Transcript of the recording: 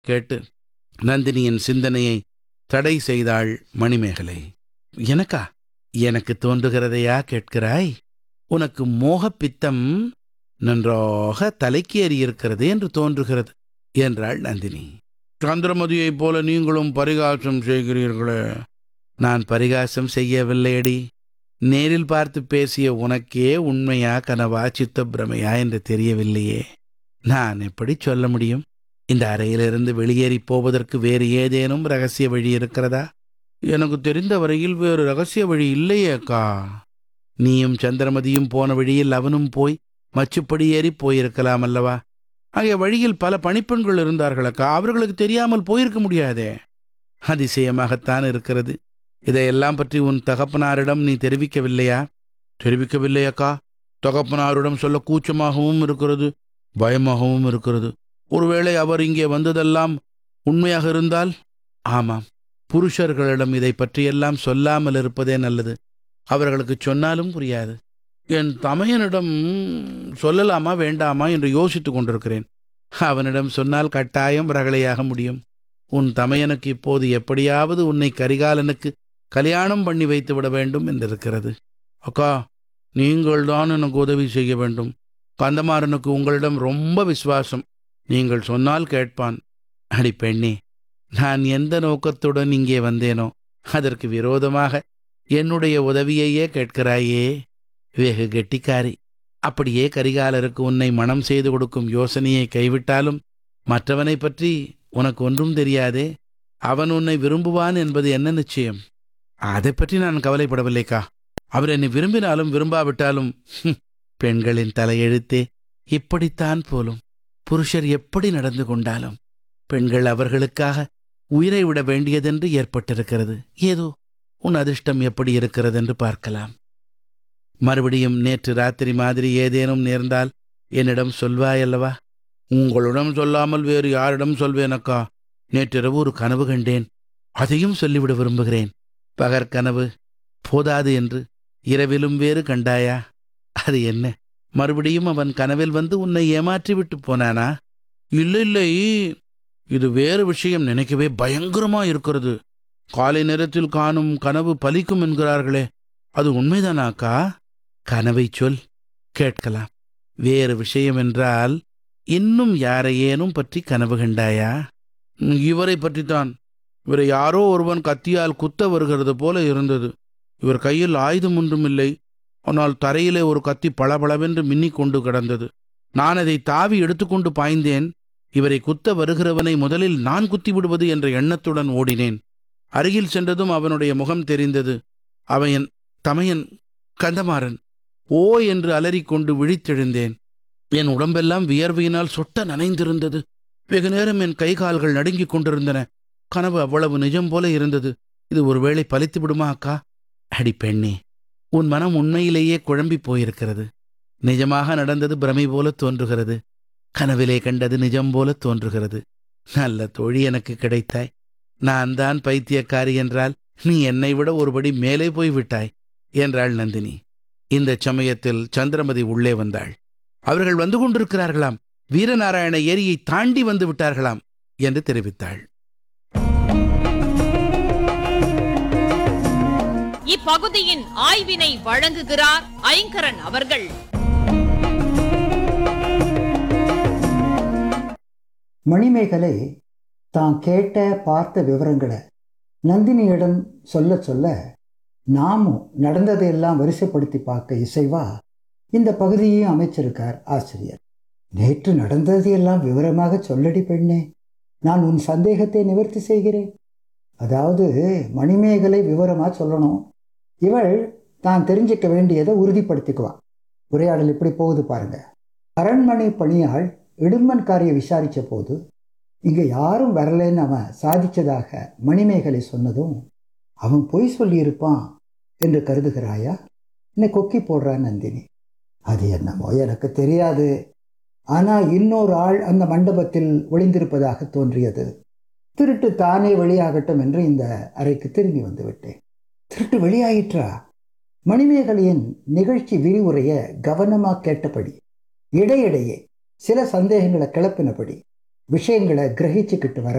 கேட்டு நந்தினியின் சிந்தனையை தடை செய்தாள் மணிமேகலை எனக்கா எனக்கு தோன்றுகிறதையா கேட்கிறாய் உனக்கு மோகப்பித்தம் நன்றாக தலைக்கு ஏறியிருக்கிறது என்று தோன்றுகிறது என்றாள் நந்தினி சந்திரமதியைப் போல நீங்களும் பரிகாசம் செய்கிறீர்களே நான் பரிகாசம் செய்யவில்லையடி நேரில் பார்த்து பேசிய உனக்கே உண்மையா கனவா சித்தப்பிரமையா என்று தெரியவில்லையே நான் எப்படி சொல்ல முடியும் இந்த அறையிலிருந்து வெளியேறி போவதற்கு வேறு ஏதேனும் ரகசிய வழி இருக்கிறதா எனக்கு தெரிந்த வரையில் வேறு ரகசிய வழி இல்லையே அக்கா நீயும் சந்திரமதியும் போன வழியில் அவனும் போய் மச்சுப்படி ஏறி போயிருக்கலாம் அல்லவா ஆகிய வழியில் பல பணிப்பெண்கள் இருந்தார்கள் அக்கா அவர்களுக்கு தெரியாமல் போயிருக்க முடியாதே அதிசயமாகத்தான் இருக்கிறது இதையெல்லாம் பற்றி உன் தகப்பனாரிடம் நீ தெரிவிக்கவில்லையா தெரிவிக்கவில்லை அக்கா தகப்பனாரிடம் சொல்ல கூச்சமாகவும் இருக்கிறது பயமாகவும் இருக்கிறது ஒருவேளை அவர் இங்கே வந்ததெல்லாம் உண்மையாக இருந்தால் ஆமாம் புருஷர்களிடம் இதை பற்றியெல்லாம் சொல்லாமல் இருப்பதே நல்லது அவர்களுக்கு சொன்னாலும் புரியாது என் தமையனிடம் சொல்லலாமா வேண்டாமா என்று யோசித்துக் கொண்டிருக்கிறேன் அவனிடம் சொன்னால் கட்டாயம் ரகளையாக முடியும் உன் தமையனுக்கு இப்போது எப்படியாவது உன்னை கரிகாலனுக்கு கல்யாணம் பண்ணி வைத்து விட வேண்டும் என்றிருக்கிறது அக்கா நீங்கள் தான் எனக்கு உதவி செய்ய வேண்டும் கந்தமாறனுக்கு உங்களிடம் ரொம்ப விசுவாசம் நீங்கள் சொன்னால் கேட்பான் அடி பெண்ணே நான் எந்த நோக்கத்துடன் இங்கே வந்தேனோ அதற்கு விரோதமாக என்னுடைய உதவியையே கேட்கிறாயே வெகு கெட்டிக்காரி அப்படியே கரிகாலருக்கு உன்னை மனம் செய்து கொடுக்கும் யோசனையை கைவிட்டாலும் மற்றவனை பற்றி உனக்கு ஒன்றும் தெரியாதே அவன் உன்னை விரும்புவான் என்பது என்ன நிச்சயம் அதை பற்றி நான் கவலைப்படவில்லைக்கா அவர் என்னை விரும்பினாலும் விரும்பாவிட்டாலும் ஹும், பெண்களின் தலையெழுத்தே இப்படித்தான் போலும் புருஷர் எப்படி நடந்து கொண்டாலும் பெண்கள் அவர்களுக்காக உயிரை விட வேண்டியதென்று ஏற்பட்டிருக்கிறது ஏதோ உன் அதிர்ஷ்டம் எப்படி இருக்கிறது என்று பார்க்கலாம் மறுபடியும் நேற்று ராத்திரி மாதிரி ஏதேனும் நேர்ந்தால் என்னிடம் சொல்வாயல்லவா உங்களிடம் சொல்லாமல் வேறு யாரிடம் சொல்வேனக்கா நேற்றிரவு ஒரு கனவு கண்டேன் அதையும் சொல்லிவிட விரும்புகிறேன் பகற்கனவு போதாது என்று இரவிலும் வேறு கண்டாயா அது என்ன மறுபடியும் அவன் கனவில் வந்து உன்னை ஏமாற்றி விட்டு போனானா இல்லை இல்லை இது வேறு விஷயம் நினைக்கவே பயங்கரமா இருக்கிறது காலை நேரத்தில் காணும் கனவு பலிக்கும் என்கிறார்களே அது உண்மைதானாக்கா கனவை சொல் கேட்கலாம் வேறு விஷயம் என்றால் இன்னும் யாரையேனும் பற்றி கனவு கண்டாயா ம், இவரை பற்றித்தான் இவரை யாரோ ஒருவன் கத்தியால் குத்த வருகிறது போல இருந்தது இவர் கையில் ஆயுதம் ஒன்றும் இல்லை ஆனால் தரையிலே ஒரு கத்தி பளபளவென்று மின்னிக் கொண்டு கிடந்தது நான் அதை தாவி எடுத்துக்கொண்டு பாய்ந்தேன் இவரை குத்த வருகிறவனை முதலில் நான் குத்தி விடுவது என்ற எண்ணத்துடன் ஓடினேன் அருகில் சென்றதும் அவனுடைய முகம் தெரிந்தது அவன் என் தமையன் கந்தமாறன் ஓ என்று அலறிக்கொண்டு விழித்தெழுந்தேன் என் உடம்பெல்லாம் வியர்வையினால் சொட்ட நனைந்திருந்தது வெகு நேரம் என் கை கால்கள் நடுங்கிக் கொண்டிருந்தன கனவு அவ்வளவு நிஜம் போல இருந்தது இது ஒருவேளை பலித்து விடுமா அக்கா அடி பெண்ணே உன் மனம் உண்மையிலேயே குழம்பி போயிருக்கிறது நிஜமாக நடந்தது பிரமை போல தோன்றுகிறது கனவிலே கண்டது நிஜம் போல தோன்றுகிறது நல்ல தோழி எனக்கு கிடைத்தாய் நான் தான் பைத்தியக்காரி என்றால் நீ என்னை விட ஒருபடி மேலே போய் விட்டாய் என்றாள் நந்தினி இந்த சமயத்தில் சந்திரமதி உள்ளே வந்தாள் அவர்கள் வந்து கொண்டிருக்கிறார்களாம் வீரநாராயண ஏரியை தாண்டி வந்து விட்டார்களாம் என்று தெரிவித்தாள் இப்பகுதியின் ஆய்வினை வழங்குகிறார் ஐங்கரன் அவர்கள் மணிமேகலை தான் கேட்ட பார்த்த விவரங்களை நந்தினியிடம் சொல்ல சொல்ல நாமும் நடந்ததையெல்லாம் வரிசைப்படுத்தி பார்க்க இசைவா இந்த பகுதியையும் அமைச்சிருக்கார் ஆசிரியர் நேற்று நடந்ததையெல்லாம் விவரமாக சொல்லடி பெண்ணே நான் உன் சந்தேகத்தை நிவர்த்தி செய்கிறேன் அதாவது மணிமேகலை விவரமா சொல்லணும் இவள் தான் தெரிஞ்சுக்க வேண்டியதை உறுதிப்படுத்திக்குவான் உரையாடல் இப்படி போகுது பாருங்க அரண்மனை பணியாள் இடும்பன்காரியை விசாரித்த போது இங்கே யாரும் வரலைன்னு அவன் சாதிச்சதாக மணிமேகலை சொன்னதும் அவன் பொய் சொல்லியிருப்பான் என்று கருதுகிறாயா என்னை கொக்கி போடுறான் நந்தினி அது என்னமோ எனக்கு தெரியாது ஆனால் இன்னொரு ஆள் அந்த மண்டபத்தில் ஒளிந்திருப்பதாக தோன்றியது திருட்டு தானே வெளியாகட்டும் என்று இந்த அறைக்கு திரும்பி வந்து விட்டேன் திருட்டு வெளியாயிற்றா மணிமேகலையின் நிகழ்ச்சி விரிவுரையை கவனமாக கேட்டபடி இடையிடையே சில சந்தேகங்களை கிளப்பினபடி விஷயங்களை கிரகிச்சுக்கிட்டு வர